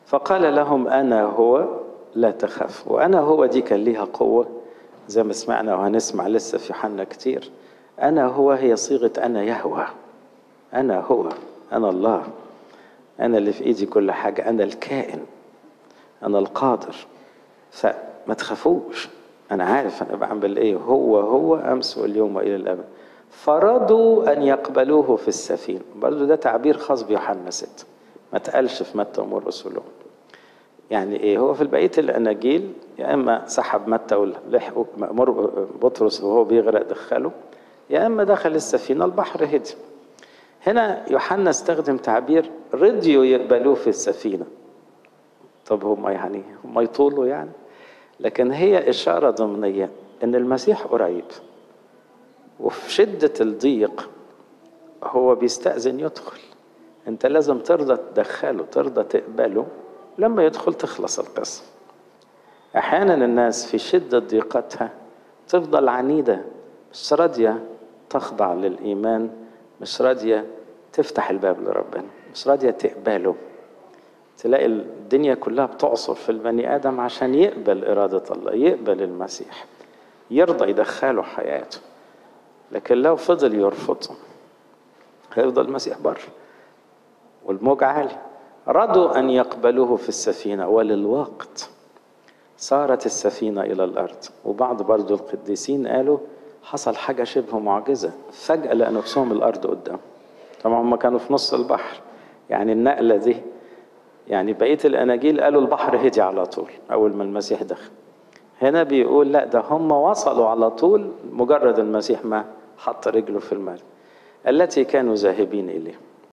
فقال لهم أنا هو لا تخاف وأنا هو دي كان ليها قوة زي ما سمعنا وهنسمع لسه في حنا كتير أنا هو هي صيغة أنا يهوى أنا هو أنا الله أنا اللي في إيدي كل حاجة أنا الكائن أنا القادر فما تخافوش أنا عارف أنا بعمل إيه هو هو أمس واليوم وإلى الأبد فرضوا أن يقبلوه في السفينة برضو ده تعبير خاص بيوحنا ستة ما تقالش في متى ومرقس يعني ايه هو في بقيه الاناجيل يا اما سحب متى ولحقوا بطرس وهو بيغرق دخله يا اما دخل السفينه البحر هدي هنا يوحنا استخدم تعبير رضيوا يقبلوه في السفينه طب هم يعني هم يطولوا يعني لكن هي اشاره ضمنيه ان المسيح قريب وفي شده الضيق هو بيستأذن يدخل انت لازم ترضى تدخله ترضى تقبله لما يدخل تخلص القصة أحيانا الناس في شدة ضيقتها تفضل عنيدة مش راضية تخضع للإيمان مش راضية تفتح الباب لربنا مش راضية تقبله تلاقي الدنيا كلها بتعصر في البني آدم عشان يقبل إرادة الله يقبل المسيح يرضى يدخله حياته لكن لو فضل يرفضه هيفضل المسيح بره والموج عالي رضوا أن يقبلوه في السفينة وللوقت صارت السفينة إلى الأرض وبعض برضو القديسين قالوا حصل حاجة شبه معجزة فجأة لقوا نفسهم الأرض قدام طبعا هم كانوا في نص البحر يعني النقلة دي يعني بقية الأناجيل قالوا البحر هدي على طول أول ما المسيح دخل هنا بيقول لا ده هم وصلوا على طول مجرد المسيح ما حط رجله في المال التي كانوا ذاهبين إليه